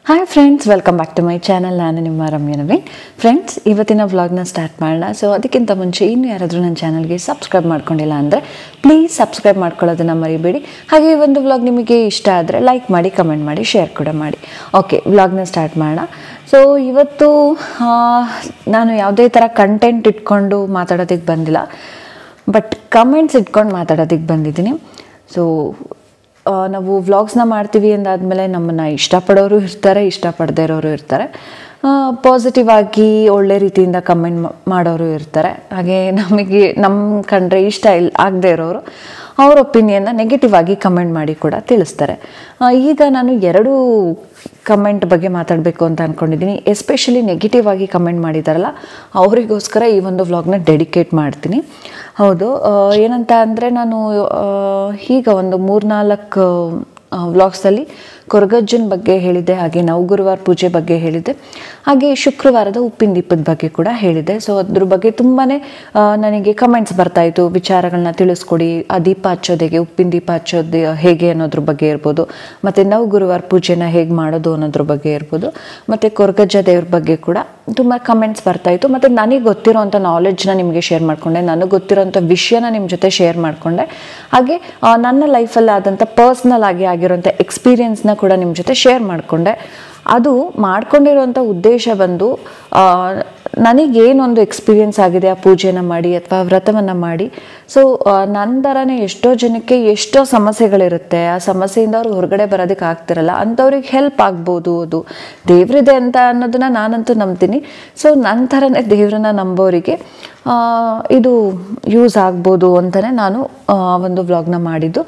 hi friends welcome back to my channel ನಾನು ನಿಮ್ಮ ರಮ್ಯ Naveen friends ಇವತ್ತಿನ ವ್ಲಾಗ್ನ ಸ್ಟಾರ್ಟ್ ಮಾಡೋಣ ಸೊ ಅದಕ್ಕಿಂತ ಮುಂಚೆ ಇನ್ನು ಯಾರಾದರೂ ನನ್ನ ಚಾನಲ್ಗೆ ಸಬ್ಸ್ಕ್ರೈಬ್ ಮಾಡ್ಕೊಂಡಿಲ್ಲ ಅಂದರೆ ಪ್ಲೀಸ್ ಸಬ್ಸ್ಕ್ರೈಬ್ ಮಾಡ್ಕೊಳ್ಳೋದನ್ನು ಮರಿಬೇಡಿ ಹಾಗೆ ಈ ಒಂದು ವ್ಲಾಗ್ ನಿಮಗೆ ಇಷ್ಟ ಆದರೆ ಲೈಕ್ ಮಾಡಿ ಕಮೆಂಟ್ ಮಾಡಿ ಶೇರ್ ಕೂಡ ಮಾಡಿ ಓಕೆ ವ್ಲಾಗ್ನ ಸ್ಟಾರ್ಟ್ ಮಾಡೋಣ ಸೊ ಇವತ್ತು ಆ, ನಾನು ಯಾವುದೇ ಥರ ಕಂಟೆಂಟ್ ಇಟ್ಕೊಂಡು ಮಾತಾಡೋದಕ್ಕೆ ಬಂದಿಲ್ಲ ಬಟ್ ಕಮೆಂಟ್ಸ್ ಇಟ್ಕೊಂಡು ಮಾತಾಡೋದಕ್ಕೆ ಬಂದಿದ್ದೀನಿ ಸೊ ಆ, ನಾವು ವ್ಲಾಗ್ಸ್ನ ಮಾಡ್ತೀವಿ ಅಂದಾದಮೇಲೆ ನಮ್ಮನ್ನು ಇಷ್ಟಪಡೋರು ಇರ್ತಾರೆ ಇಷ್ಟಪಡದೇ ಇರೋರು ಇರ್ತಾರೆ ಪಾಸಿಟಿವ್ ಆಗಿ ಒಳ್ಳೆ ರೀತಿಯಿಂದ ಕಮೆಂಟ್ ಮಾಡೋರು ಇರ್ತಾರೆ ಹಾಗೆ ನಮಗೆ ನಮ್ಮ ಕಂಡ್ರೆ ಇಷ್ಟ ಇಲ್ಲ ಆಗದೆ ಇರೋರು ಅವ್ರ ಒಪಿನಿಯನ್ನ ನೆಗೆಟಿವ್ ಆಗಿ ಕಮೆಂಟ್ ಮಾಡಿ ಕೂಡ ತಿಳಿಸ್ತಾರೆ ಆ, ಈಗ ನಾನು ಎರಡು ಕಮೆಂಟ್ ಬಗ್ಗೆ ಮಾತಾಡಬೇಕು ಅಂತ ಅಂದ್ಕೊಂಡಿದ್ದೀನಿ ಎಸ್ಪೆಷಲಿ ನೆಗೆಟಿವ್ ಆಗಿ ಕಮೆಂಟ್ ಮಾಡಿದಾರಲ್ಲ ಅವರಿಗೋಸ್ಕರ ಈ ಒಂದು ವ್ಲಾಗ್ನ ಡೆಡಿಕೇಟ್ ಮಾಡ್ತೀನಿ ಹೌದು ಆ, ಏನಂತ ಅಂದರೆ ನಾನು ಆ, ಈಗ ಒಂದು ಮೂರ್ನಾಲ್ಕು ವ್ಲಾಗ್ಸಲ್ಲಿ ಕೊರಗಜ್ಜನ ಬಗ್ಗೆ ಹೇಳಿದ್ದೆ ಹಾಗೆ ನವಗುರುವಾರ ಪೂಜೆ ಬಗ್ಗೆ ಹೇಳಿದ್ದೆ ಹಾಗೆ ಶುಕ್ರವಾರದ ಉಪ್ಪಿನ ದೀಪದ ಬಗ್ಗೆ ಕೂಡ ಹೇಳಿದೆ ಸೊ ಅದ್ರ ಬಗ್ಗೆ ತುಂಬಾ ನನಗೆ ಕಮೆಂಟ್ಸ್ ಬರ್ತಾಯಿತ್ತು ವಿಚಾರಗಳನ್ನ ತಿಳಿಸ್ಕೊಡಿ ಆ ದೀಪ ಹಚ್ಚೋದು ಹೇಗೆ ಉಪ್ಪಿನ ದೀಪ ಹಚ್ಚೋದು ಹೇಗೆ ಅನ್ನೋದ್ರ ಬಗ್ಗೆ ಇರ್ಬೋದು ಮತ್ತು ನವಗುರುವಾರ ಪೂಜೆನ ಹೇಗೆ ಮಾಡೋದು ಅನ್ನೋದ್ರ ಬಗ್ಗೆ ಇರ್ಬೋದು ಮತ್ತು ಕೊರಗಜ್ಜ ದೇವ್ರ ಬಗ್ಗೆ ಕೂಡ ತುಂಬ ಕಮೆಂಟ್ಸ್ ಬರ್ತಾಯಿತ್ತು ಮತ್ತು ನನಗೆ ಗೊತ್ತಿರೋಂಥ ನಾಲೆಡ್ಜ್ನ ನಿಮಗೆ ಶೇರ್ ಮಾಡಿಕೊಂಡೆ ನನಗೆ ಗೊತ್ತಿರೋಂಥ ವಿಷಯನ ನಿಮ್ಮ ಜೊತೆ ಶೇರ್ ಮಾಡಿಕೊಂಡೆ ಹಾಗೆ ಆ, ನನ್ನ ಲೈಫಲ್ಲಿ ಆದಂಥ ಪರ್ಸ್ನಲ್ ಆಗಿ ಆಗಿರೋಂಥ ಎಕ್ಸ್ಪೀರಿಯನ್ಸ್ನ ಕೂಡ ನಿಮ್ಮ ಜೊತೆ ಶೇರ್ ಮಾಡಿಕೊಂಡೆ ಅದು ಮಾಡ್ಕೊಂಡಿರೋಂಥ ಉದ್ದೇಶ ಬಂದು ಆ, ನನಗೇನೊಂದು ಎಕ್ಸ್ಪೀರಿಯನ್ಸ್ ಆಗಿದೆ ಆ ಪೂಜೆನ ಮಾಡಿ ಅಥವಾ ವ್ರತವನ್ನು ಮಾಡಿ ಸೊ ನನ್ನ ಥರನೇ ಎಷ್ಟೋ ಜನಕ್ಕೆ ಎಷ್ಟೋ ಸಮಸ್ಯೆಗಳಿರುತ್ತೆ ಆ ಸಮಸ್ಯೆಯಿಂದ ಅವ್ರು ಹೊರಗಡೆ ಬರೋದಕ್ಕೆ ಆಗ್ತಿರಲ್ಲ ಅಂಥವ್ರಿಗೆ ಹೆಲ್ಪ್ ಆಗ್ಬೋದು ಅದು ದೇವ್ರಿದೆ ಅಂತ ಅನ್ನೋದನ್ನ ನಾನಂತೂ ನಂಬ್ತೀನಿ ಸೊ ನನ್ನ ಥರನೇ ದೇವ್ರನ್ನ ನಂಬೋರಿಗೆ ಆ, ಇದು ಯೂಸ್ ಆಗ್ಬೋದು ಅಂತಲೇ ನಾನು ಆ, ಒಂದು ವ್ಲಾಗ್ನ ಮಾಡಿದ್ದು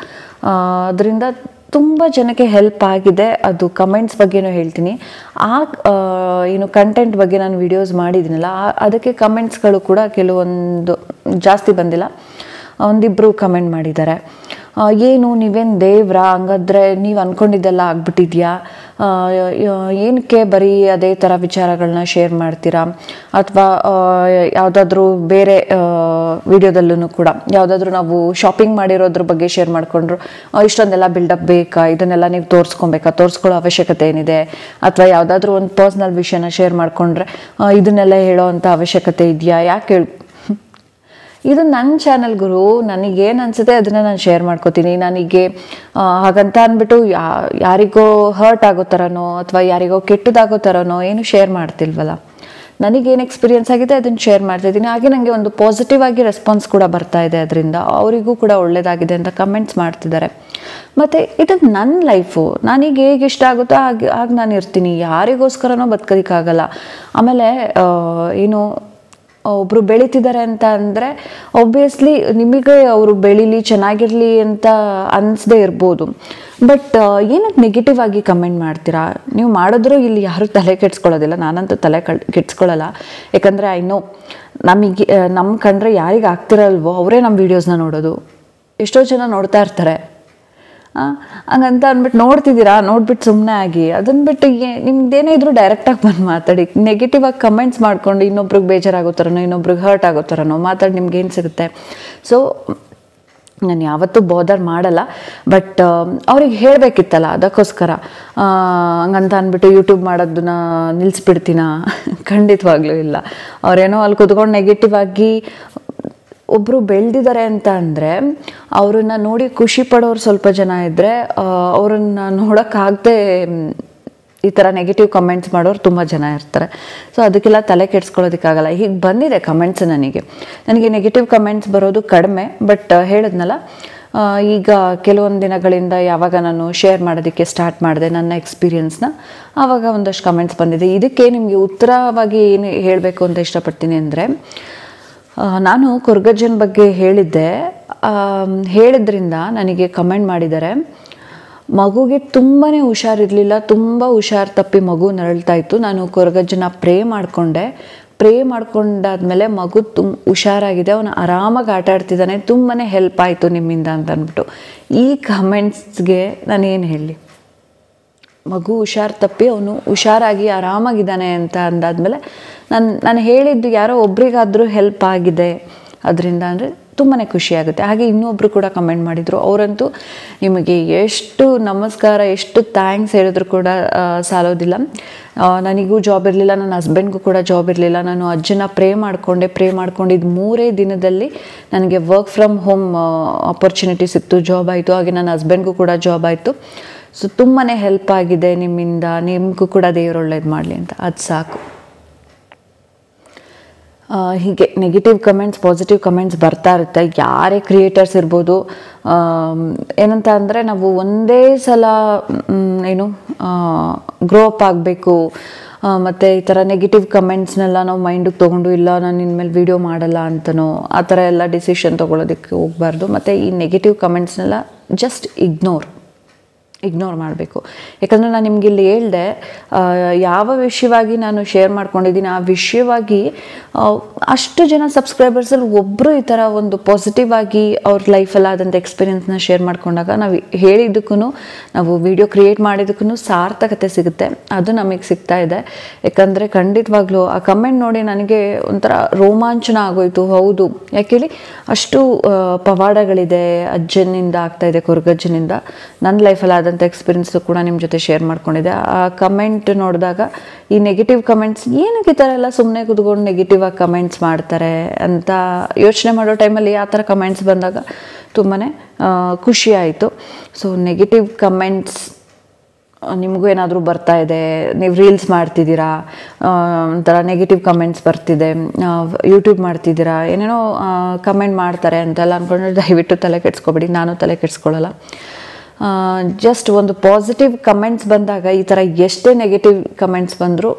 ಅದರಿಂದ ತುಂಬ ಜನಕ್ಕೆ ಹೆಲ್ಪ್ ಆಗಿದೆ ಅದು ಕಮೆಂಟ್ಸ್ ಬಗ್ಗೆನೂ ಹೇಳ್ತೀನಿ ಆ ಆ, ಏನು ಕಂಟೆಂಟ್ ಬಗ್ಗೆ ನಾನು ವಿಡಿಯೋಸ್ ಮಾಡಿದ್ದೀನಲ್ಲ ಆ- ಅದಕ್ಕೆ ಕಮೆಂಟ್ಸ್ಗಳು ಕೂಡ ಕೆಲವೊಂದು ಜಾಸ್ತಿ ಬಂದಿಲ್ಲ ಒಂದಿಬ್ಬರು ಕಮೆಂಟ್ ಮಾಡಿದ್ದಾರೆ ಆ, ಏನು ನೀವೇನು ದೇವ್ರ ಹಂಗಾದ್ರೆ ನೀವು ಅಂದ್ಕೊಂಡಿದ್ದೆಲ್ಲ ಆಗ್ಬಿಟ್ಟಿದ್ಯಾ ಆ, ಯ- ಏನಕ್ಕೆ ಬರೀ ಅದೇ ಥರ ವಿಚಾರಗಳನ್ನ ಶೇರ್ ಮಾಡ್ತೀರಾ ಅಥವಾ ಯಾವುದಾದ್ರೂ ಬೇರೆ ವಿಡಿಯೋದಲ್ಲೂ ಕೂಡ ಯಾವುದಾದ್ರೂ ನಾವು ಶಾಪಿಂಗ್ ಮಾಡಿರೋದ್ರ ಬಗ್ಗೆ ಶೇರ್ ಮಾಡಿಕೊಂಡ್ರು ಇಷ್ಟೊಂದೆಲ್ಲ ಬಿಲ್ಡಪ್ ಬೇಕಾ ಇದನ್ನೆಲ್ಲ ನೀವು ತೋರಿಸ್ಕೊಬೇಕಾ ತೋರಿಸ್ಕೊಳ್ಳೋ ಅವಶ್ಯಕತೆ ಏನಿದೆ ಅಥವಾ ಯಾವುದಾದ್ರೂ ಒಂದು ಪರ್ಸ್ನಲ್ ವಿಷಯನ ಶೇರ್ ಮಾಡಿಕೊಂಡ್ರೆ ಇದನ್ನೆಲ್ಲ ಹೇಳೋ ಅಂಥ ಅವಶ್ಯಕತೆ ಇದೆಯಾ ಯಾಕೆ ಹೇಳಿ ಇದು ನನ್ನ ಚಾನಲ್ ಗುರು ನನಗೇನು ಅನಿಸುತ್ತೆ ಅದನ್ನು ನಾನು ಶೇರ್ ಮಾಡ್ಕೋತೀನಿ ನನಗೆ ಆ, ಹಾಗಂತ ಅಂದ್ಬಿಟ್ಟು ಯಾ ಯಾರಿಗೋ ಹರ್ಟ್ ಆಗೋ ಥರನೋ ಅಥವಾ ಯಾರಿಗೋ ಕೆಟ್ಟದಾಗೋ ಥರನೋ ಏನು ಶೇರ್ ಮಾಡ್ತಿಲ್ವಲ್ಲ ನನಗೇನು ಎಕ್ಸ್ಪೀರಿಯನ್ಸ್ ಆಗಿದೆ ಅದನ್ನು ಶೇರ್ ಮಾಡ್ತಾಯಿದ್ದೀನಿ ಹಾಗೆ ನನಗೆ ಒಂದು ಪಾಸಿಟಿವ್ ಆಗಿ ರೆಸ್ಪಾನ್ಸ್ ಕೂಡ ಬರ್ತಾ ಇದೆ ಅದರಿಂದ ಅವರಿಗೂ ಕೂಡ ಒಳ್ಳೇದಾಗಿದೆ ಅಂತ ಕಮೆಂಟ್ಸ್ ಮಾಡ್ತಿದ್ದಾರೆ ಮತ್ತು ಇದು ನನ್ನ ಲೈಫು ನನಗೆ ಹೇಗೆ ಇಷ್ಟ ಆಗುತ್ತೋ ಹಾಗೆ ಹಾಗೆ ನಾನು ಇರ್ತೀನಿ ಯಾರಿಗೋಸ್ಕರನೋ ಬದುಕೋದಕ್ಕಾಗಲ್ಲ ಆಮೇಲೆ ಆ, ಏನು ಒಬ್ಬರು ಬೆಳೀತಿದ್ದಾರೆ ಅಂತ ಅಂದರೆ ಒಬ್ವಿಯಸ್ಲಿ ನಿಮಗೆ ಅವರು ಬೆಳೀಲಿ ಚೆನ್ನಾಗಿರಲಿ ಅಂತ ಅನಿಸದೇ ಇರ್ಬೋದು ಬಟ್ ಏನಕ್ಕೆ ನೆಗೆಟಿವ್ ಆಗಿ ಕಮೆಂಟ್ ಮಾಡ್ತೀರಾ ನೀವು ಮಾಡಿದ್ರೂ ಇಲ್ಲಿ ಯಾರೂ ತಲೆ ಕೆಡ್ಸ್ಕೊಳ್ಳೋದಿಲ್ಲ ನಾನಂತೂ ತಲೆ ಕಡ್ ಕೆಡ್ಸ್ಕೊಳ್ಳಲ್ಲ ಯಾಕಂದರೆ ಐ ನೋ ನಮಗೆ ನಮ್ಮ ಕಂಡ್ರೆ ಯಾರಿಗೆ ಆಗ್ತಿರಲ್ವೋ ಅವರೇ ನಮ್ಮ ವೀಡಿಯೋಸ್ನ ನೋಡೋದು ಎಷ್ಟೋ ಜನ ನೋಡ್ತಾ ಇರ್ತಾರೆ ಆ, ಹಂಗಂತ ಅಂದ್ಬಿಟ್ಟು ನೋಡ್ತಿದ್ದೀರಾ ನೋಡ್ಬಿಟ್ಟು ಸುಮ್ಮನೆ ಆಗಿ ಅದನ್ನ ಬಿಟ್ಟು ನಿಮ್ದೇನೇ ಇದ್ರೂ ಡೈರೆಕ್ಟಾಗಿ ಬಂದು ಮಾತಾಡಿ ನೆಗೆಟಿವ್ ಆಗಿ ಕಮೆಂಟ್ಸ್ ಮಾಡ್ಕೊಂಡು ಇನ್ನೊಬ್ರಿಗೆ ಬೇಜಾರಾಗೋ ಥರನೋ ಇನ್ನೊಬ್ರಿಗೆ ಹರ್ಟ್ ಆಗೋ ಥರನೋ ಮಾತಾಡಿ ನಿಮ್ಗೆ ಏನು ಸಿಗುತ್ತೆ ಸೊ ನಾನು ಯಾವತ್ತೂ ಬೋದರ್ ಮಾಡಲ್ಲ ಬಟ್ ಅವ್ರಿಗೆ ಹೇಳಬೇಕಿತ್ತಲ್ಲ ಅದಕ್ಕೋಸ್ಕರ ಆ, ಹಂಗಂತ ಅಂದ್ಬಿಟ್ಟು ಯೂಟ್ಯೂಬ್ ಮಾಡೋದನ್ನ ನಿಲ್ಲಿಸ್ಬಿಡ್ತೀನ ಖಂಡಿತವಾಗ್ಲೂ ಇಲ್ಲ ಅವ್ರೇನೋ ಅಲ್ಲಿ ಕುತ್ಕೊಂಡು ನೆಗೆಟಿವ್ ಆಗಿ ಒಬ್ಬರು ಬೆಳೆದಿದ್ದಾರೆ ಅಂತ ಅಂದರೆ ಅವ್ರನ್ನ ನೋಡಿ ಖುಷಿ ಪಡೋರು ಸ್ವಲ್ಪ ಜನ ಇದ್ದರೆ ಅವ್ರನ್ನ ನೋಡೋಕ್ಕಾಗದೆ ಈ ಥರ ನೆಗೆಟಿವ್ ಕಮೆಂಟ್ಸ್ ಮಾಡೋರು ತುಂಬ ಜನ ಇರ್ತಾರೆ ಸೊ ಅದಕ್ಕೆಲ್ಲ ತಲೆ ಕೆಡ್ಸ್ಕೊಳ್ಳೋದಕ್ಕಾಗಲ್ಲ ಹೀಗೆ ಬಂದಿದೆ ಕಮೆಂಟ್ಸ್ ನನಗೆ ನನಗೆ ನೆಗೆಟಿವ್ ಕಮೆಂಟ್ಸ್ ಬರೋದು ಕಡಿಮೆ ಬಟ್ ಹೇಳಿದ್ನಲ್ಲ ಆ, ಈಗ ಕೆಲವೊಂದು ದಿನಗಳಿಂದ ಯಾವಾಗ ನಾನು ಶೇರ್ ಮಾಡೋದಕ್ಕೆ ಸ್ಟಾರ್ಟ್ ಮಾಡಿದೆ ನನ್ನ ಎಕ್ಸ್ಪೀರಿಯನ್ಸ್ನ ಆವಾಗ ಒಂದಷ್ಟು ಕಮೆಂಟ್ಸ್ ಬಂದಿದೆ ಇದಕ್ಕೆ ನಿಮಗೆ ಉತ್ತರವಾಗಿ ಏನು ಹೇಳಬೇಕು ಅಂತ ಇಷ್ಟಪಡ್ತೀನಿ ಅಂದರೆ ಆ, ನಾನು ಕೊರ್ಗಜ್ಜನ ಬಗ್ಗೆ ಹೇಳಿದ್ದೆ ಆಮ್, ಹೇಳಿದ್ರಿಂದ ನನಗೆ ಕಮೆಂಟ್ ಮಾಡಿದ್ದಾರೆ ಮಗುಗೆ ತುಂಬಾ ಹುಷಾರಿರಲಿಲ್ಲ ತುಂಬ ಹುಷಾರು ತಪ್ಪಿ ಮಗು ನರಳ್ತಾ ಇತ್ತು ನಾನು ಕೊರಗಜ್ಜನ ಪ್ರೇ ಮಾಡಿಕೊಂಡೆ ಪ್ರೇ ಮಾಡ್ಕೊಂಡಾದ್ಮೇಲೆ ಮಗು ತುಂಬ ಹುಷಾರಾಗಿದೆ ಅವನು ಆರಾಮಾಗಿ ಆಟ ಆಡ್ತಿದ್ದಾನೆ ತುಂಬಾ ಹೆಲ್ಪ್ ಆಯಿತು ನಿಮ್ಮಿಂದ ಅಂತ ಅಂದ್ಬಿಟ್ಟು ಈ ಕಮೆಂಟ್ಸ್ಗೆ ನಾನೇನು ಹೇಳಿ ಮಗು ಹುಷಾರು ತಪ್ಪಿ ಅವನು ಹುಷಾರಾಗಿ ಆರಾಮಾಗಿದ್ದಾನೆ ಅಂತ ಅಂದಾದ್ಮೇಲೆ ನಾನು ನಾನು ಹೇಳಿದ್ದು ಯಾರೋ ಒಬ್ರಿಗಾದರೂ ಹೆಲ್ಪ್ ಆಗಿದೆ ಅದರಿಂದ ಅಂದರೆ ತುಂಬಾ ಖುಷಿ ಆಗುತ್ತೆ ಹಾಗೆ ಇನ್ನೊಬ್ಬರು ಕೂಡ ಕಮೆಂಟ್ ಮಾಡಿದರು ಅವರಂತೂ ನಿಮಗೆ ಎಷ್ಟು ನಮಸ್ಕಾರ ಎಷ್ಟು ಥ್ಯಾಂಕ್ಸ್ ಹೇಳಿದ್ರು ಕೂಡ ಆ, ಸಾಲೋದಿಲ್ಲ ಆ, ನನಗೂ ಜಾಬ್ ಇರಲಿಲ್ಲ ನನ್ನ ಹಸ್ಬೆಂಡ್ಗೂ ಕೂಡ ಜಾಬ್ ಇರಲಿಲ್ಲ ನಾನು ಅಜ್ಜನ ಪ್ರೇ ಮಾಡಿಕೊಂಡೆ ಪ್ರೇ ಮಾಡ್ಕೊಂಡಿದ್ದು ಮೂರೇ ದಿನದಲ್ಲಿ ನನಗೆ ವರ್ಕ್ ಫ್ರಮ್ ಹೋಮ್ ಆಪರ್ಚುನಿಟಿ ಸಿಕ್ತು ಜಾಬ್ ಆಯಿತು ಹಾಗೆ ನನ್ನ ಹಸ್ಬೆಂಡ್ಗೂ ಕೂಡ ಜಾಬ್ ಆಯಿತು ಸೊ ತುಂಬಾ ಹೆಲ್ಪ್ ಆಗಿದೆ ನಿಮ್ಮಿಂದ ನಿಮಗೂ ಕೂಡ ದೇವ್ರು ಒಳ್ಳೇದು ಮಾಡಲಿ ಅಂತ ಅದು ಸಾಕು ಆ, ಹೀಗೆ ನೆಗೆಟಿವ್ ಕಮೆಂಟ್ಸ್ ಪಾಸಿಟಿವ್ ಕಮೆಂಟ್ಸ್ ಬರ್ತಾ ಇರುತ್ತೆ ಯಾರೇ ಕ್ರಿಯೇಟರ್ಸ್ ಇರ್ಬೋದು ಆಮ್, ಏನಂತ ಅಂದರೆ ನಾವು ಒಂದೇ ಸಲ ಮ್, ಏನು ಗ್ರೋ ಅಪ್ ಆಗಬೇಕು ಮತ್ತು ಈ ಥರ ನೆಗೆಟಿವ್ ಕಮೆಂಟ್ಸ್ನೆಲ್ಲ ನಾವು ಮೈಂಡಿಗೆ ತೊಗೊಂಡು ಇಲ್ಲ ನಾನು ಇನ್ಮೇಲೆ ವೀಡಿಯೋ ಮಾಡಲ್ಲ ಅಂತನೋ ಆ ಥರ ಎಲ್ಲ ಡಿಸಿಷನ್ ತೊಗೊಳೋದಕ್ಕೆ ಹೋಗಬಾರ್ದು ಮತ್ತು ಈ ನೆಗೆಟಿವ್ ಕಮೆಂಟ್ಸ್ನೆಲ್ಲ ಜಸ್ಟ್ ಇಗ್ನೋರ್ ಇಗ್ನೋರ್ ಮಾಡಬೇಕು ಯಾಕಂದರೆ ನಾನು ನಿಮ್ಗೆ ಇಲ್ಲಿ ಹೇಳ್ದೆ ಆ, ಯಾವ ವಿಷಯವಾಗಿ ನಾನು ಶೇರ್ ಮಾಡ್ಕೊಂಡಿದ್ದೀನಿ ಆ ವಿಷಯವಾಗಿ ಆ, ಅಷ್ಟು ಜನ ಸಬ್ಸ್ಕ್ರೈಬರ್ಸಲ್ಲಿ ಒಬ್ಬರು ಈ ಥರ ಒಂದು ಪಾಸಿಟಿವ್ ಆಗಿ ಅವ್ರ ಲೈಫಲ್ಲಿ ಆದಂಥ ಎಕ್ಸ್ಪೀರಿಯನ್ಸ್ನ ಶೇರ್ ಮಾಡ್ಕೊಂಡಾಗ ನಾವು ಹೇಳಿದ್ದಕ್ಕೂ ನಾವು ವಿಡಿಯೋ ಕ್ರಿಯೇಟ್ ಮಾಡಿದ್ದಕ್ಕೂ ಸಾರ್ಥಕತೆ ಸಿಗುತ್ತೆ ಅದು ನಮಗೆ ಸಿಗ್ತಾ ಇದೆ ಯಾಕಂದರೆ ಖಂಡಿತವಾಗ್ಲೂ ಆ ಕಮೆಂಟ್ ನೋಡಿ ನನಗೆ ಒಂಥರ ರೋಮಾಂಚನ ಆಗೋಯ್ತು ಹೌದು ಯಾಕೇಳಿ ಅಷ್ಟು ಆ, ಪವಾಡಗಳಿದೆ ಅಜ್ಜನಿಂದ ಆಗ್ತಾ ಇದೆ ಕೊರಗಜ್ಜನಿಂದ ನನ್ನ ಲೈಫಲ್ಲಿ ಆದಂಥ ಎಕ್ಸ್ಪೀರಿಯನ್ಸ್ ಕೂಡ ನಿಮ್ಮ ಜೊತೆ ಶೇರ್ ಮಾಡ್ಕೊಂಡಿದ್ದೆ ಆ ಕಮೆಂಟ್ ನೋಡಿದಾಗ ಈ ನೆಗೆಟಿವ್ ಕಮೆಂಟ್ಸ್ ಏನಕ್ಕೆ ಈ ಥರ ಎಲ್ಲ ಸುಮ್ಮನೆ ಕೂತ್ಕೊಂಡು ನೆಗೆಟಿವ್ ಆಗಿ ಕಮೆಂಟ್ಸ್ ಮಾಡ್ತಾರೆ ಅಂತ ಯೋಚನೆ ಮಾಡೋ ಟೈಮಲ್ಲಿ ಆ ಥರ ಕಮೆಂಟ್ಸ್ ಬಂದಾಗ ತುಂಬಾ ಖುಷಿ ಆಯಿತು ಸೊ ನೆಗೆಟಿವ್ ಕಮೆಂಟ್ಸ್ ನಿಮಗೂ ಏನಾದರೂ ಬರ್ತಾ ಇದೆ ನೀವು ರೀಲ್ಸ್ ಮಾಡ್ತಿದ್ದೀರಾ ಆ, ಒಂಥರ ನೆಗೆಟಿವ್ ಕಮೆಂಟ್ಸ್ ಬರ್ತಿದೆ ಯೂಟ್ಯೂಬ್ ಮಾಡ್ತಿದ್ದೀರಾ ಏನೇನೋ ಕಮೆಂಟ್ ಮಾಡ್ತಾರೆ ಅಂತೆಲ್ಲ ಅಂದ್ಕೊಂಡ್ರೆ ದಯವಿಟ್ಟು ತಲೆ ಕೆಡ್ಸ್ಕೊಬೇಡಿ ನಾನು ತಲೆ ಕೆಡ್ಸ್ಕೊಳ್ಳಲ್ಲ ಜಸ್ಟ್ ಒಂದು ಪಾಸಿಟಿವ್ ಕಮೆಂಟ್ಸ್ ಬಂದಾಗ ಈ ಥರ ಎಷ್ಟೇ ನೆಗೆಟಿವ್ ಕಮೆಂಟ್ಸ್ ಬಂದರೂ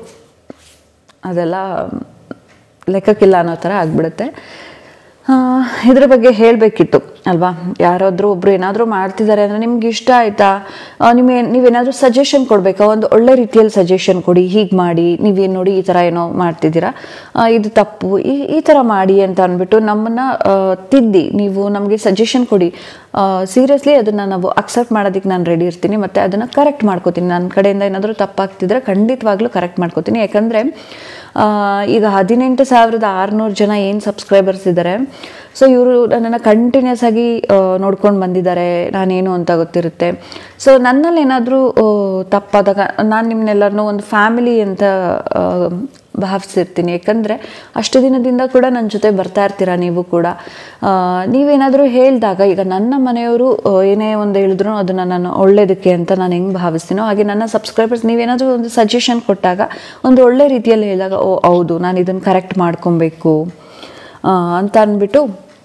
ಅದೆಲ್ಲ ಲೆಕ್ಕಕ್ಕಿಲ್ಲ ಅನ್ನೋ ಥರ ಆಗ್ಬಿಡುತ್ತೆ ಆ, ಇದ್ರ ಬಗ್ಗೆ ಹೇಳಬೇಕಿತ್ತು ಅಲ್ವಾ ಯಾರಾದರೂ ಒಬ್ರು ಏನಾದರೂ ಮಾಡ್ತಿದ್ದಾರೆ ಅಂದರೆ ನಿಮ್ಗೆ ಇಷ್ಟ ಆಯಿತಾ ನಿಮಗೆ ನೀವೇನಾದರೂ ಸಜೆಷನ್ ಕೊಡಬೇಕಾ ಒಂದು ಒಳ್ಳೆ ರೀತಿಯಲ್ಲಿ ಸಜೆಷನ್ ಕೊಡಿ ಹೀಗೆ ಮಾಡಿ ನೀವೇನು ನೋಡಿ ಈ ಥರ ಏನೋ ಮಾಡ್ತಿದ್ದೀರಾ ಆ, ಇದು ತಪ್ಪು ಈ ಈ ಥರ ಮಾಡಿ ಅಂತ ಅಂದ್ಬಿಟ್ಟು ನಮ್ಮನ್ನು ತಿದ್ದಿ ನೀವು ನಮಗೆ ಸಜೆಷನ್ ಕೊಡಿ ಸೀರಿಯಸ್ಲಿ ಅದನ್ನು ನಾವು ಅಕ್ಸೆಪ್ಟ್ ಮಾಡೋದಕ್ಕೆ ನಾನು ರೆಡಿ ಇರ್ತೀನಿ ಮತ್ತು ಅದನ್ನು ಕರೆಕ್ಟ್ ಮಾಡ್ಕೋತೀನಿ ನನ್ನ ಕಡೆಯಿಂದ ಏನಾದರೂ ತಪ್ಪಾಗ್ತಿದ್ರೆ ಖಂಡಿತವಾಗ್ಲೂ ಕರೆಕ್ಟ್ ಮಾಡ್ಕೋತೀನಿ ಯಾಕಂದರೆ ಆ, ಈಗ ಹದಿನೆಂಟು ಸಾವಿರದ ಆರುನೂರು ಜನ ಏನು ಸಬ್ಸ್ಕ್ರೈಬರ್ಸ್ ಇದ್ದಾರೆ ಸೊ ಇವರು ನನ್ನನ್ನು ಕಂಟಿನ್ಯೂಸ್ ಆಗಿ ನೋಡ್ಕೊಂಡು ಬಂದಿದ್ದಾರೆ ನಾನೇನು ಅಂತ ಗೊತ್ತಿರುತ್ತೆ ಸೊ ನನ್ನಲ್ಲಿ ಏನಾದರೂ ತಪ್ಪಾದಾಗ ನಾನು ನಿಮ್ಮನ್ನೆಲ್ಲರನ್ನೂ ಒಂದು ಫ್ಯಾಮಿಲಿ ಅಂತ ಆ, ಭಾವಿಸಿರ್ತೀನಿ ಯಾಕಂದರೆ ಅಷ್ಟು ದಿನದಿಂದ ಕೂಡ ನನ್ನ ಜೊತೆ ಬರ್ತಾ ಇರ್ತೀರಾ ನೀವು ಕೂಡ ಆ, ನೀವೇನಾದರೂ ಹೇಳಿದಾಗ ಈಗ ನನ್ನ ಮನೆಯವರು ಆ, ಏನೇ ಒಂದು ಹೇಳಿದ್ರು ಅದನ್ನು ನಾನು ಒಳ್ಳೇದಕ್ಕೆ ಅಂತ ನಾನು ಹೆಂಗೆ ಭಾವಿಸ್ತೀನೋ ಹಾಗೆ ನನ್ನ ಸಬ್ಸ್ಕ್ರೈಬರ್ಸ್ ನೀವೇನಾದರೂ ಒಂದು ಸಜೆಷನ್ ಕೊಟ್ಟಾಗ ಒಂದು ಒಳ್ಳೆ ರೀತಿಯಲ್ಲಿ ಹೇಳಿದಾಗ ಓ ಹೌದು ನಾನು ಇದನ್ನು ಕರೆಕ್ಟ್ ಮಾಡ್ಕೊಬೇಕು ಆ, ಅಂತ ಅಂದ್ಬಿಟ್ಟು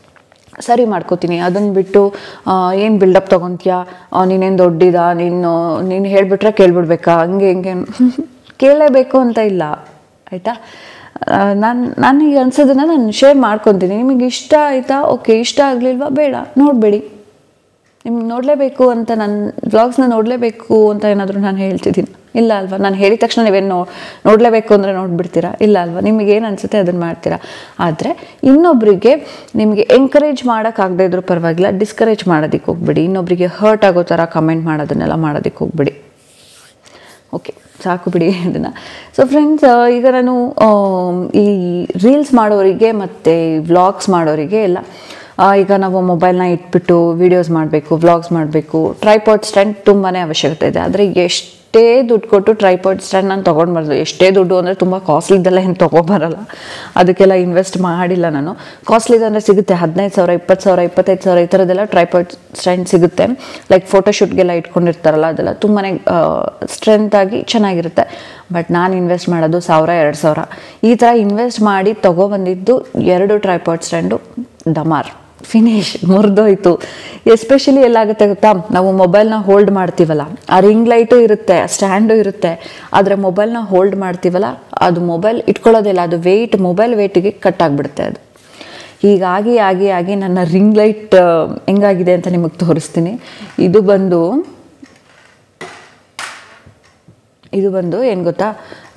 ಸರಿ ಮಾಡ್ಕೋತೀನಿ ಅದನ್ನು ಬಿಟ್ಟು ಏನು ಬಿಲ್ಡಪ್ ತೊಗೊತೀಯಾ ನೀನೇನು ದೊಡ್ಡಿದ ನೀನು ನೀನು ಹೇಳಿಬಿಟ್ರೆ ಕೇಳ್ಬಿಡ್ಬೇಕಾ ಹಂಗೆ ಹಿಂಗೆ ಕೇಳಲೇಬೇಕು ಅಂತ ಇಲ್ಲ ಆಯಿತಾ ನಾನು ನನಗೆ ಅನ್ಸೋದನ್ನು ನಾನು ಶೇರ್ ಮಾಡ್ಕೊತೀನಿ ನಿಮಗೆ ಇಷ್ಟ ಆಯಿತಾ ಓಕೆ ಇಷ್ಟ ಆಗಲಿಲ್ವಾ ಬೇಡ ನೋಡಬೇಡಿ ನಿಮ್ಗೆ ನೋಡಲೇಬೇಕು ಅಂತ ನನ್ನ ವ್ಲಾಗ್ಸ್ನ ನೋಡಲೇಬೇಕು ಅಂತ ಏನಾದರೂ ನಾನು ಹೇಳ್ತಿದ್ದೀನಿ ಇಲ್ಲ ಅಲ್ವಾ ನಾನು ಹೇಳಿದ ತಕ್ಷಣ ನೀವೇನು ನೋ ನೋಡಲೇಬೇಕು ಅಂದರೆ ನೋಡ್ಬಿಡ್ತೀರಾ ಇಲ್ಲ ಅಲ್ವಾ ನಿಮಗೆ ಏನು ಅನಿಸುತ್ತೆ ಅದನ್ನು ಮಾಡ್ತೀರಾ ಆದರೆ ಇನ್ನೊಬ್ಬರಿಗೆ ನಿಮಗೆ ಎಂಕರೇಜ್ ಮಾಡೋಕ್ಕಾಗದೇ ಇದ್ರೂ ಪರವಾಗಿಲ್ಲ ಡಿಸ್ಕರೇಜ್ ಮಾಡೋದಕ್ಕೆ ಹೋಗ್ಬಿಡಿ ಇನ್ನೊಬ್ಬರಿಗೆ ಹರ್ಟ್ ಆಗೋ ಥರ ಕಮೆಂಟ್ ಮಾಡೋದನ್ನೆಲ್ಲ ಮಾಡೋದಕ್ಕೆ ಹೋಗ್ಬಿಡಿ ಓಕೆ ಸಾಕು ಬಿಡಿ ಅದನ್ನು ಸೊ ಫ್ರೆಂಡ್ಸ್ ಈಗ ನಾನು ಆ, ಈ ರೀಲ್ಸ್ ಮಾಡೋರಿಗೆ ಮತ್ತು ವ್ಲಾಗ್ಸ್ ಮಾಡೋರಿಗೆ ಎಲ್ಲ ಆ, ಈಗ ನಾವು ಮೊಬೈಲ್ನ ಇಟ್ಬಿಟ್ಟು ವೀಡಿಯೋಸ್ ಮಾಡಬೇಕು ವ್ಲಾಗ್ಸ್ ಮಾಡಬೇಕು ಟ್ರೈಪಾಡ್ ಸ್ಟ್ಯಾಂಡ್ ತುಂಬಾ ಅವಶ್ಯಕತೆ ಇದೆ ಆದರೆ ಎಷ್ಟೇ ದುಡ್ಡು ಕೊಟ್ಟು ಟ್ರೈಪಾಡ್ ಸ್ಟ್ಯಾಂಡ್ ನಾನು ತೊಗೊಂಡ್ಬಾರ್ದು ಎಷ್ಟೇ ದುಡ್ಡು ಅಂದರೆ ತುಂಬ ಕಾಸ್ಟ್ಲಿದ್ದೆಲ್ಲ ಏನು ತೊಗೊಬರಲ್ಲ ಅದಕ್ಕೆಲ್ಲ ಇನ್ವೆಸ್ಟ್ ಮಾಡಿಲ್ಲ ನಾನು ಕಾಸ್ಟ್ಲಿದಂದರೆ ಸಿಗುತ್ತೆ ಹದಿನೈದು ಸಾವಿರ ಇಪ್ಪತ್ತು ಸಾವಿರ ಇಪ್ಪತ್ತೈದು ಸಾವಿರ ಈ ಥರದ್ದೆಲ್ಲ ಟ್ರೈಪಾಡ್ ಸ್ಟ್ಯಾಂಡ್ ಸಿಗುತ್ತೆ ಲೈಕ್ ಫೋಟೋಶೂಟ್ಗೆಲ್ಲ ಇಟ್ಕೊಂಡಿರ್ತಾರಲ್ಲ ಅದೆಲ್ಲ ತುಂಬಾ ಸ್ಟ್ರೆಂತ್ ಆಗಿ ಚೆನ್ನಾಗಿರುತ್ತೆ ಬಟ್ ನಾನು ಇನ್ವೆಸ್ಟ್ ಮಾಡೋದು ಸಾವಿರ ಎರಡು ಸಾವಿರ ಈ ಥರ ಇನ್ವೆಸ್ಟ್ ಮಾಡಿ ತೊಗೊಬಂದಿದ್ದು ಎರಡು ಟ್ರೈಪಾಡ್ ಸ್ಟ್ಯಾಂಡು ಡಮಾರ್ ಫಿನಿಶ್ ಮುರಿದೋಯ್ತು ಎಸ್ಪೆಷಲಿ ಎಲ್ಲಾಗುತ್ತೆ ಗೊತ್ತಾ ನಾವು ಮೊಬೈಲ್ನ ಹೋಲ್ಡ್ ಮಾಡ್ತೀವಲ್ಲ ಆ ರಿಂಗ್ ಲೈಟು ಇರುತ್ತೆ ಸ್ಟ್ಯಾಂಡು ಇರುತ್ತೆ ಆದರೆ ಮೊಬೈಲ್ನ ಹೋಲ್ಡ್ ಮಾಡ್ತೀವಲ್ಲ ಅದು ಮೊಬೈಲ್ ಇಟ್ಕೊಳ್ಳೋದಿಲ್ಲ ಅದು ವೆಯ್ಟ್ ಮೊಬೈಲ್ ವೆಯ್ಟಿಗೆ ಕಟ್ ಆಗಿಬಿಡುತ್ತೆ ಅದು ಹೀಗಾಗಿ ಆಗಿ ಆಗಿ ನನ್ನ ರಿಂಗ್ ಲೈಟ್ ಹೆಂಗಾಗಿದೆ ಅಂತ ನಿಮಗೆ ತೋರಿಸ್ತೀನಿ ಇದು ಬಂದು ಇದು ಬಂದು ಏನು ಗೊತ್ತಾ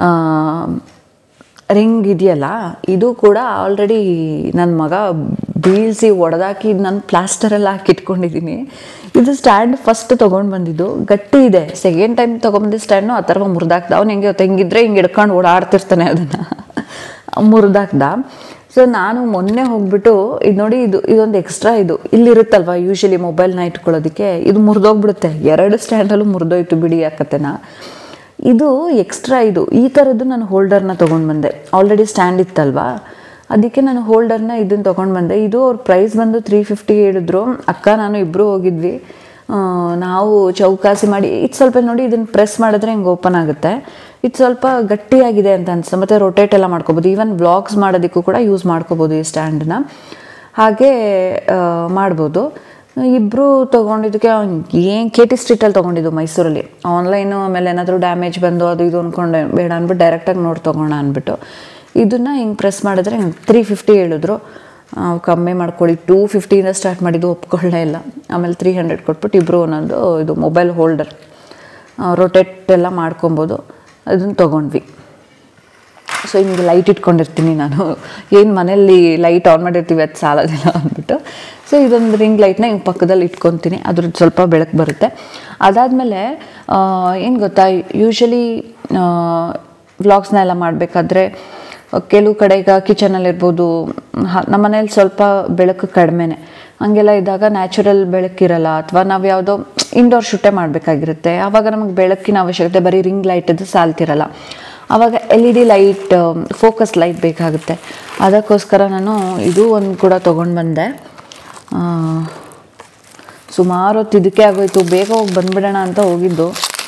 ರಿಂಗ್ ಇದೆಯಲ್ಲ ಇದು ಕೂಡ ಆಲ್ರೆಡಿ ನನ್ನ ಮಗ ಬೀಳ್ಸಿ ಒಡೆದಾಕಿ ನಾನು ಪ್ಲಾಸ್ಟರೆಲ್ಲ ಹಾಕಿ ಇಟ್ಕೊಂಡಿದ್ದೀನಿ ಇದು ಸ್ಟ್ಯಾಂಡ್ ಫಸ್ಟ್ ತೊಗೊಂಡು ಬಂದಿದ್ದು ಗಟ್ಟಿ ಇದೆ ಸೆಕೆಂಡ್ ಟೈಮ್ ತೊಗೊಂಬಂದಿದ್ದು ಸ್ಟ್ಯಾಂಡು ಆ ಥರ ಮುರಿದಾಕ್ದ ಅವ್ನು ಹೆಂಗೆ ಗೊತ್ತಾ ಹಿಂಗಿದ್ರೆ ಹಿಂಗೆ ಹಿಡ್ಕೊಂಡು ಓಡಾಡ್ತಿರ್ತಾನೆ ಅದನ್ನು ಮುರಿದಾಕ್ದ ಸೊ ನಾನು ಮೊನ್ನೆ ಹೋಗ್ಬಿಟ್ಟು ಇದು ನೋಡಿ ಇದು ಇದೊಂದು ಎಕ್ಸ್ಟ್ರಾ ಇದು ಇಲ್ಲಿರುತ್ತಲ್ವ ಯೂಶಲಿ ಮೊಬೈಲ್ನ ಇಟ್ಕೊಳ್ಳೋದಕ್ಕೆ ಇದು ಮುರಿದೋಗ್ಬಿಡುತ್ತೆ ಎರಡು ಸ್ಟ್ಯಾಂಡಲ್ಲೂ ಮುರಿದೋಯ್ತು ಬಿಡಿ ಯಾಕತ್ತೆನಾ ಇದು ಎಕ್ಸ್ಟ್ರಾ ಇದು ಈ ಥರದ್ದು ನಾನು ಹೋಲ್ಡರ್ನ ತೊಗೊಂಡು ಬಂದೆ ಆಲ್ರೆಡಿ ಸ್ಟ್ಯಾಂಡ್ ಇತ್ತಲ್ವಾ ಅದಕ್ಕೆ ನಾನು ಹೋಲ್ಡರ್ನ ಇದನ್ನು ತೊಗೊಂಡು ಬಂದೆ ಇದು ಅವ್ರ ಪ್ರೈಸ್ ಬಂದು ತ್ರೀ ಫಿಫ್ಟಿ ಹೇಳಿದ್ರು ಅಕ್ಕ ನಾನು ಇಬ್ಬರು ಹೋಗಿದ್ವಿ ಆ, ನಾವು ಚೌಕಾಸಿ ಮಾಡಿ ಇದು ಸ್ವಲ್ಪ ನೋಡಿ ಇದನ್ನು ಪ್ರೆಸ್ ಮಾಡಿದ್ರೆ ಹಿಂಗೆ ಓಪನ್ ಆಗುತ್ತೆ ಇದು ಸ್ವಲ್ಪ ಗಟ್ಟಿಯಾಗಿದೆ ಅಂತ ಅನ್ಸುತ್ತೆ ಮತ್ತು ರೊಟೇಟ್ ಎಲ್ಲ ಮಾಡ್ಕೋಬೋದು ಈವನ್ ವ್ಲಾಗ್ಸ್ ಮಾಡೋದಕ್ಕೂ ಕೂಡ ಯೂಸ್ ಮಾಡ್ಕೋಬೋದು ಈ ಸ್ಟ್ಯಾಂಡನ್ನ ಹಾಗೆ ಆ, ಮಾಡ್ಬೋದು ಇಬ್ಬರು ತೊಗೊಂಡಿದ್ದಕ್ಕೆ ಏನು ಕೆ ಟಿ ಸ್ಟ್ರೀಟಲ್ಲಿ ತೊಗೊಂಡಿದ್ದು ಮೈಸೂರಲ್ಲಿ ಆನ್ಲೈನು ಆಮೇಲೆ ಏನಾದರೂ ಡ್ಯಾಮೇಜ್ ಬಂದು ಅದು ಇದು ಅಂದ್ಕೊಂಡೆ ಬೇಡ ಅಂದ್ಬಿಟ್ಟು ಡೈರೆಕ್ಟಾಗಿ ನೋಡಿ ತೊಗೋಣ ಅಂದ್ಬಿಟ್ಟು ಇದನ್ನು ಹಿಂಗೆ ಪ್ರೆಸ್ ಮಾಡಿದ್ರೆ ತ್ರೀ ಫಿಫ್ಟಿ ಹೇಳಿದ್ರು ಆ, ಕಮ್ಮಿ ಮಾಡ್ಕೊಳ್ಳಿ ಟೂ ಫಿಫ್ಟಿಯಿಂದ ಸ್ಟಾರ್ಟ್ ಮಾಡಿದ್ದು ಒಪ್ಕೊಳ್ಳೇ ಇಲ್ಲ ಆಮೇಲೆ ತ್ರೀ ಹಂಡ್ರೆಡ್ ಕೊಟ್ಬಿಟ್ಟು ಇಬ್ಬರು ಒಂದೊಂದು ಇದು ಮೊಬೈಲ್ ಹೋಲ್ಡರ್ ರೊಟೇಟ್ ಎಲ್ಲ ಮಾಡ್ಕೊಬೋದು ಅದನ್ನು ತೊಗೊಂಡ್ವಿ ಸೊ ಹಿಂಗೆ ಲೈಟ್ ಇಟ್ಕೊಂಡಿರ್ತೀನಿ ನಾನು ಏನು ಮನೇಲಿ ಲೈಟ್ ಆನ್ ಮಾಡಿರ್ತೀವಿ ಅದು ಸಾಲೋದಿಲ್ಲ ಅಂದ್ಬಿಟ್ಟು ಸೊ ಇದೊಂದು ರಿಂಗ್ ಲೈಟ್ನ ಹಿಂಗೆ ಪಕ್ಕದಲ್ಲಿ ಇಟ್ಕೊತೀನಿ ಅದ್ರದ್ದು ಸ್ವಲ್ಪ ಬೆಳಕು ಬರುತ್ತೆ ಅದಾದಮೇಲೆ ಏನು ಗೊತ್ತಾ ಯೂಶಲಿ ವ್ಲಾಗ್ಸ್ನ ಎಲ್ಲ ಮಾಡಬೇಕಾದ್ರೆ ಕೆಲವು ಕಡೆ ಈಗ ಕಿಚನಲ್ಲಿರ್ಬೋದು ನಮ್ಮ ಮನೇಲಿ ಸ್ವಲ್ಪ ಬೆಳಕು ಕಡಿಮೆನೆ ಹಂಗೆಲ್ಲ ಇದ್ದಾಗ ನ್ಯಾಚುರಲ್ ಬೆಳಕಿರಲ್ಲ ಅಥವಾ ನಾವು ಯಾವುದೋ ಇಂಡೋರ್ ಶೂಟೇ ಮಾಡಬೇಕಾಗಿರುತ್ತೆ ಆವಾಗ ನಮಗೆ ಬೆಳಕಿನ ಅವಶ್ಯಕತೆ ಬರೀ ರಿಂಗ್ ಲೈಟದ್ದು ಸಾಲ್ತಿರಲ್ಲ ಆವಾಗ L E D light focus light ಬೇಕಾಗುತ್ತೆ ಅದಕ್ಕೋಸ್ಕರ ನಾನು ಇದು ಒಂದು ಕೂಡ ತೊಗೊಂಡು ಬಂದೆ ಆ, ಸುಮಾರು ಹೊತ್ತು ಇದಕ್ಕೆ ಆಗೋಯ್ತು ಬೇಗ ಹೋಗಿ ಬಂದ್ಬಿಡೋಣ ಅಂತ ಹೋಗಿದ್ದು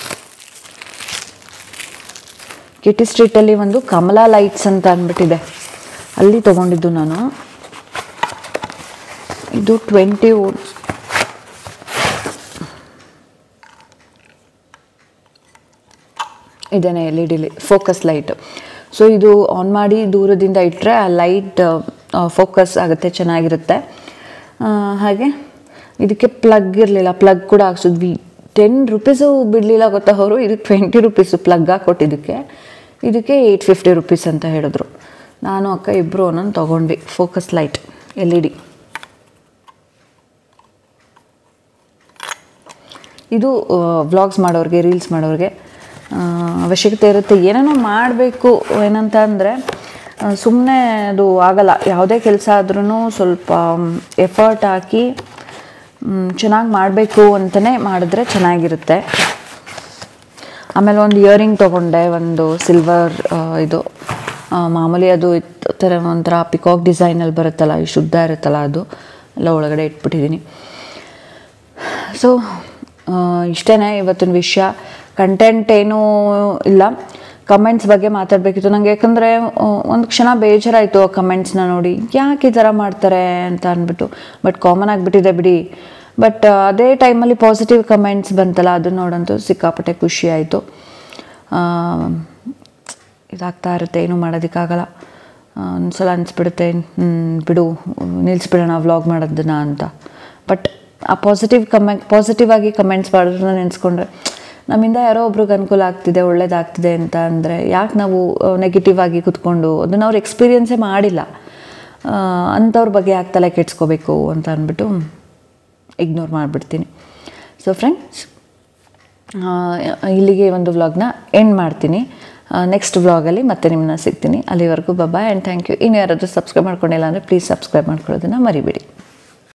ಕಿಟಿ ಸ್ಟ್ರೀಟಲ್ಲಿ ಒಂದು ಕಮಲಾ ಲೈಟ್ಸ್ ಅಂತ ಅಂದ್ಬಿಟ್ಟಿದೆ ಅಲ್ಲಿ ತೊಗೊಂಡಿದ್ದು ನಾನು ಇದು ಟ್ವೆಂಟಿ ವೋಟ್ಸ್ ಇದೇನೆ ಎಲ್ ಇ ಡಿಲಿ ಫೋಕಸ್ ಲೈಟ್ ಸೊ ಇದು ಆನ್ ಮಾಡಿ ದೂರದಿಂದ ಇಟ್ಟರೆ ಆ ಲೈಟ್ ಫೋಕಸ್ ಆಗುತ್ತೆ ಚೆನ್ನಾಗಿರುತ್ತೆ ಆ, ಹಾಗೆ ಇದಕ್ಕೆ ಪ್ಲಗ್ ಇರಲಿಲ್ಲ ಪ್ಲಗ್ ಕೂಡ ಹಾಕ್ಸಿದ್ವಿ ಟೆನ್ ರುಪೀಸು ಬಿಡಲಿಲ್ಲ ಗೊತ್ತಾ ಅವರು ಇದು ಟ್ವೆಂಟಿ ರುಪೀಸು ಪ್ಲಗ್ ಹಾಕ್ಕೊಟ್ಟಿದ್ದಕ್ಕೆ ಇದಕ್ಕೆ ಏಯ್ಟ್ ಫಿಫ್ಟಿ ರುಪೀಸ್ ಅಂತ ಹೇಳಿದ್ರು ನಾನು ಅಕ್ಕ ಇಬ್ಬರು ಒಂದೊಂದು ತೊಗೊಂಡ್ವಿ focus light L E D ಇದು ವ್ಲಾಗ್ಸ್ ಮಾಡೋರಿಗೆ ರೀಲ್ಸ್ ಮಾಡೋರಿಗೆ ಆ, ಅವಶ್ಯಕತೆ ಇರುತ್ತೆ ಏನೇನೋ ಮಾಡಬೇಕು ಏನಂತ ಅಂದರೆ ಸುಮ್ಮನೆ ಅದು ಆಗಲ್ಲ ಯಾವುದೇ ಕೆಲಸ ಆದ್ರೂ ಸ್ವಲ್ಪ ಎಫರ್ಟ್ ಹಾಕಿ ಚೆನ್ನಾಗಿ ಮಾಡಬೇಕು ಅಂತಲೇ ಮಾಡಿದ್ರೆ ಚೆನ್ನಾಗಿರುತ್ತೆ ಆಮೇಲೆ ಒಂದು ಇಯರಿಂಗ್ ತೊಗೊಂಡೆ ಒಂದು ಸಿಲ್ವರ್ ಇದು ಆ, ಮಾಮೂಲಿ ಅದು ಇತ್- ಥರ ಒಂಥರ ಪಿಕಾಕ್ ಡಿಸೈನಲ್ಲಿ ಬರುತ್ತಲ್ಲ ಈ ಶುದ್ಧ ಇರುತ್ತಲ್ಲ ಅದು ಎಲ್ಲ ಒಳಗಡೆ ಇಟ್ಬಿಟ್ಟಿದ್ದೀನಿ ಸೊ ಇಷ್ಟೇ ಇವತ್ತಿನ ವಿಷಯ ಕಂಟೆಂಟ್ ಏನೂ ಇಲ್ಲ ಕಮೆಂಟ್ಸ್ ಬಗ್ಗೆ ಮಾತಾಡಬೇಕಿತ್ತು ನನಗೆ ಯಾಕಂದರೆ ಒಂದು ಕ್ಷಣ ಬೇಜಾರಾಯಿತು ಆ ಕಮೆಂಟ್ಸ್ನ ನೋಡಿ ಯಾಕೆ ಈ ಥರ ಮಾಡ್ತಾರೆ ಅಂತ ಅಂದ್ಬಿಟ್ಟು ಬಟ್ ಕಾಮನ್ ಆಗಿಬಿಟ್ಟಿದೆ ಬಿಡಿ ಬಟ್ ಅದೇ ಟೈಮಲ್ಲಿ ಪಾಸಿಟಿವ್ ಕಮೆಂಟ್ಸ್ ಬಂತಲ್ಲ ಅದು ನೋಡಂತೂ ಸಿಕ್ಕಾಪಟ್ಟೆ ಖುಷಿ ಆಯಿತು ಇದಾಗ್ತಾ ಇರುತ್ತೆ ಏನೂ ಮಾಡೋದಕ್ಕಾಗಲ್ಲ ಒಂದ್ಸಲ ಅನಿಸ್ಬಿಡುತ್ತೆ ಹ್ಮ್, ಬಿಡು ನಿಲ್ಲಿಸ್ಬಿಡೋಣ ವ್ಲಾಗ್ ಮಾಡೋದನ್ನ ಅಂತ ಬಟ್ ಆ ಪಾಸಿಟಿವ್ ಕಮೆಂಟ್ ಪಾಸಿಟಿವ್ ಆಗಿ ಕಮೆಂಟ್ಸ್ ಮಾಡೋದನ್ನ ನೆನೆಸ್ಕೊಂಡ್ರೆ ನಮ್ಮಿಂದ ಯಾರೋ ಒಬ್ರಿಗೆ ಅನುಕೂಲ ಆಗ್ತಿದೆ ಒಳ್ಳೇದಾಗ್ತಿದೆ ಅಂತ ಅಂದರೆ ಯಾಕೆ ನಾವು ನೆಗೆಟಿವ್ ಆಗಿ ಕುತ್ಕೊಂಡು ಅದನ್ನು ಅವ್ರು ಎಕ್ಸ್ಪೀರಿಯನ್ಸೇ ಮಾಡಿಲ್ಲ ಆ, ಅಂಥವ್ರ ಬಗ್ಗೆ ಯಾಕೆ ತಲೆ ಕೆಡ್ಸ್ಕೋಬೇಕು ಅಂತ ಅಂದ್ಬಿಟ್ಟು ಇಗ್ನೋರ್ ಮಾಡಿಬಿಡ್ತೀನಿ ಸೊ ಫ್ರೆಂಡ್ಸ್ ಇಲ್ಲಿಗೆ ಒಂದು ವ್ಲಾಗ್ನ ಎಂಡ್ ಮಾಡ್ತೀನಿ ನೆಕ್ಸ್ಟ್ ವ್ಲಾಗಲ್ಲಿ ಮತ್ತೆ ನಿಮ್ಮನ್ನ ಸಿಗ್ತೀನಿ ಅಲ್ಲಿವರೆಗೂ ಬಾಯ್ ಆ್ಯಂಡ್ ಥ್ಯಾಂಕ್ ಯು ಇನ್ನು ಯಾರಾದರೂ ಸಬ್ಸ್ಕ್ರೈಬ್ ಮಾಡ್ಕೊಂಡಿಲ್ಲ ಅಂದರೆ ಪ್ಲೀಸ್ ಸಬ್ಸ್ಕ್ರೈಬ್ ಮಾಡ್ಕೊಳ್ಳೋದನ್ನು ಮರಿಬೇಡಿ